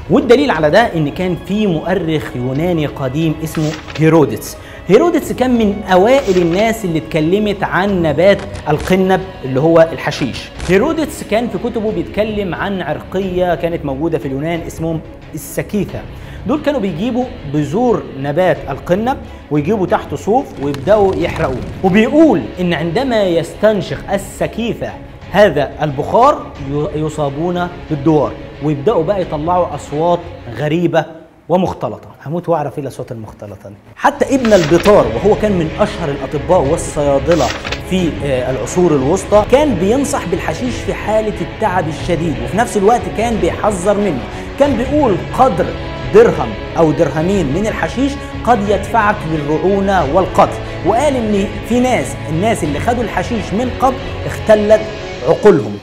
والدليل على ده ان كان في مؤرخ يوناني قديم اسمه هيروديتس هيروديتس كان من اوائل الناس اللي اتكلمت عن نبات القنب اللي هو الحشيش هيروديتس كان في كتبه بيتكلم عن عرقيه كانت موجوده في اليونان اسمهم السكيثه دول كانوا بيجيبوا بذور نبات القنب ويجيبوا تحته صوف ويبداوا يحرقوه وبيقول ان عندما يستنشق السكيثه هذا البخار يصابون بالدوار ويبداوا بقى يطلعوا اصوات غريبه ومختلطه هموت واعرف ايه الاصوات المختلطه دي حتى ابن البطار وهو كان من اشهر الاطباء والصيادله في العصور الوسطى كان بينصح بالحشيش في حاله التعب الشديد وفي نفس الوقت كان بيحذر منه كان بيقول قدر درهم او درهمين من الحشيش قد يدفعك للرعونه والقتل وقال ان في ناس الناس اللي خدوا الحشيش من قبل اختلت عقولهم